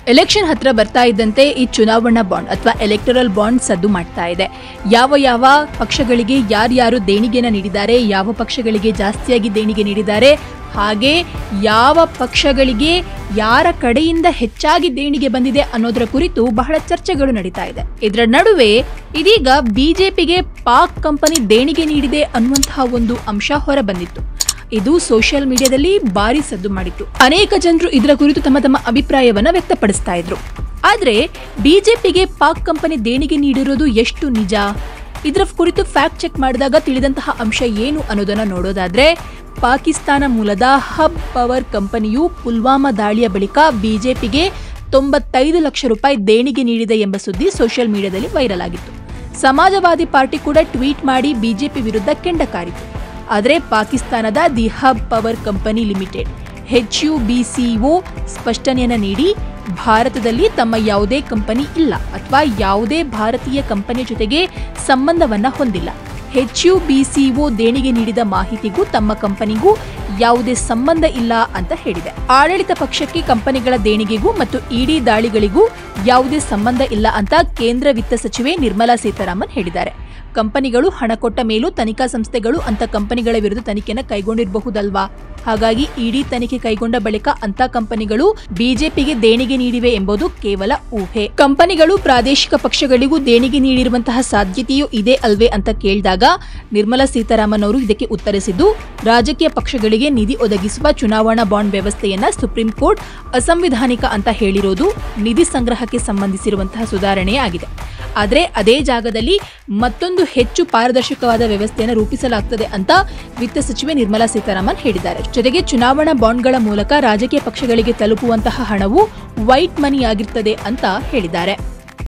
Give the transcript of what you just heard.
election ಹತ್ರ ಬರ್ತಾ ಇದ್ದಂತೆ ಈ ಚುನಾವಣಾ ಬಾಂಡ್ ಅಥವಾ ಎಲೆಕ್ಟರಲ್ ಬಾಂಡ್ ಸದ್ದು ಮಾಡ್ತಾ ಇದೆ ಯಾವ ಯಾವ ಪಕ್ಷಗಳಿಗೆ ಯಾರ್ಯಾರು ದೇಣಿಗೆನ ನೀಡಿದ್ದಾರೆ ಯಾವ ಪಕ್ಷಗಳಿಗೆ ಜಾಸ್ತಿಯಾಗಿ ದೇಣಿಗೆ ನೀಡಿದ್ದಾರೆ ಹಾಗೆ ಯಾವ ಪಕ್ಷಗಳಿಗೆ ಯಾರ ಕಡೆಯಿಂದ ಹೆಚ್ಚಾಗಿ ದೇಣಿಗೆ ಬಂದಿದೆ ಅನ್ನೋದರ ಕುರಿತು ಬಹಳ ಚರ್ಚೆಗಳು ನಡೀತಾ ಇದೆ ಇದರ ನಡುವೆ ಇದೀಗ ಬಿಜೆಪಿಗೆ ಪಾಕ್ ಕಂಪನಿ ದೇಣಿಗೆ ನೀಡಿದೆ ಅನ್ನುವಂತಹ ಒಂದು ಅಂಶ ಹೊರ ಬಂದಿತ್ತು ಇದು ಸೋಷಿಯಲ್ ಮೀಡಿಯಾದಲ್ಲಿ ಭಾರಿ ಸದ್ದು ಮಾಡಿತ್ತು ಅನೇಕ ಜನರು ಇದರ ಕುರಿತು ತಮ್ಮ ತಮ್ಮ ಅಭಿಪ್ರಾಯವನ್ನ ವ್ಯಕ್ತಪಡಿಸ್ತಾ ಇದ್ರು ಆದ್ರೆ ಬಿಜೆಪಿಗೆ ಪಾಕ್ ಕಂಪನಿ ದೇಣಿಗೆ ನೀಡಿರೋದು ಎಷ್ಟು ನಿಜ ಇದರ ಕುರಿತು ಫ್ಯಾಕ್ಟ್ ಚೆಕ್ ಮಾಡಿದಾಗ ತಿಳಿದಂತಹ ಅಂಶ ಏನು ಅನ್ನೋದನ್ನ ನೋಡೋದಾದ್ರೆ ಪಾಕಿಸ್ತಾನ ಮೂಲದ ಹಬ್ ಪವರ್ ಕಂಪನಿಯು ಪುಲ್ವಾಮಾ ದಾಳಿಯ ಬಳಿಕ ಬಿಜೆಪಿಗೆ ತೊಂಬತ್ತೈದು ಲಕ್ಷ ರೂಪಾಯಿ ದೇಣಿಗೆ ನೀಡಿದೆ ಎಂಬ ಸುದ್ದಿ ಸೋಷಿಯಲ್ ಮೀಡಿಯಾದಲ್ಲಿ ವೈರಲ್ ಆಗಿತ್ತು ಸಮಾಜವಾದಿ ಪಾರ್ಟಿ ಕೂಡ ಟ್ವೀಟ್ ಮಾಡಿ ಬಿಜೆಪಿ ವಿರುದ್ಧ ಕೆಂಡ ಕಾರಿತು ಆದರೆ ಪಾಕಿಸ್ತಾನದ the Hub Power company limited H U B C O ಸ್ಪಷ್ಟನೆಯನ್ನ ನೀಡಿ ಭಾರತದಲ್ಲಿ ತಮ್ಮ ಯಾವುದೇ ಕಂಪನಿ ಇಲ್ಲ ಅಥವಾ ಯಾವುದೇ ಭಾರತೀಯ ಕಂಪನಿಯ ಜೊತೆಗೆ ಸಂಬಂಧವನ್ನ ಹೊಂದಿಲ್ಲ ಹೆಚ್ ಯು ಬಿ ಸಿಒ ದೇಣಿಗೆ ನೀಡಿದ ಮಾಹಿತಿಗೂ ತಮ್ಮ ಕಂಪನಿಗೂ ಯಾವುದೇ ಸಂಬಂಧ ಇಲ್ಲ ಅಂತ ಹೇಳಿದೆ ಆಡಳಿತ ಪಕ್ಷಕ್ಕೆ ಕಂಪನಿಗಳ ದೇಣಿಗೆಗೂ ಮತ್ತು ಇಡಿ ದಾಳಿಗಳಿಗೂ ಯಾವುದೇ ಸಂಬಂಧ ಇಲ್ಲ ಅಂತ ಕೇಂದ್ರ ವಿತ್ತ ಸಚಿವೆ ನಿರ್ಮಲಾ ಸೀತಾರಾಮನ್ ಹೇಳಿದ್ದಾರೆ ಕಂಪನಿಗಳು ಹಣ ಕೊಟ್ಟ ಮೇಲೂ ತನಿಖಾ ಸಂಸ್ಥೆಗಳು ಅಂತ ಕಂಪನಿಗಳ ವಿರುದ್ಧ ತನಿಖೆನ ಕೈಗೊಂಡಿರಬಹುದಲ್ವಾ ಹಾಗಾಗಿ ಇಡಿ ತನಿಖೆ ಕೈಗೊಂಡ ಬಳಿಕ ಅಂತ ಕಂಪನಿಗಳು ಬಿಜೆಪಿಗೆ ದೇಣಿಗೆ ನೀಡಿವೆ ಎಂಬುದು ಕೇವಲ ಊಹೆ ಕಂಪನಿಗಳು ಪ್ರಾದೇಶಿಕ ಪಕ್ಷಗಳಿಗೂ ದೇಣಿಗೆ ನೀಡಿರುವಂತಹ ಸಾಧ್ಯತೆಯೂ ಇದೆ ಅಲ್ವೇ ಅಂತ ಕೇಳಿದಾಗ ನಿರ್ಮಲಾ ಸೀತಾರಾಮನ್ ಅವರು ಇದಕ್ಕೆ ಉತ್ತರಿಸಿದ್ದು ರಾಜಕೀಯ ಪಕ್ಷಗಳಿಗೆ ನಿಧಿ ಒದಗಿಸುವ ಚುನಾವಣಾ ಬಾಂಡ್ ವ್ಯವಸ್ಥೆಯನ್ನ ಸುಪ್ರೀಂ ಕೋರ್ಟ್ ಅಸಂವಿಧಾನಿಕ ಅಂತ ಹೇಳಿರೋದು ನಿಧಿ ಸಂಗ್ರಹಕ್ಕೆ ಸಂಬಂಧಿಸಿರುವಂತಹ ಸುಧಾರಣೆಯೇ ಆಗಿದೆ ಆದರೆ ಅದೇ ಜಾಗದಲ್ಲಿ ಮತ್ತೊಂದು ಹೆಚ್ಚು ಪಾರದರ್ಶಕವಾದ ವ್ಯವಸ್ಥೆಯನ್ನು ರೂಪಿಸಲಾಗುತ್ತದೆ ಅಂತ ವಿತ್ತ ಸಚಿವೆ ನಿರ್ಮಲಾ ಸೀತಾರಾಮನ್ ಹೇಳಿದ್ದಾರೆ ಜೊತೆಗೆ ಚುನಾವಣಾ ಬಾಂಡ್ಗಳ ಮೂಲಕ ರಾಜಕೀಯ ಪಕ್ಷಗಳಿಗೆ ತಲುಪುವಂತಹ ಹಣವು ವೈಟ್ ಮನಿ ಆಗಿರ್ತದೆ ಅಂತ ಹೇಳಿದ್ದಾರೆ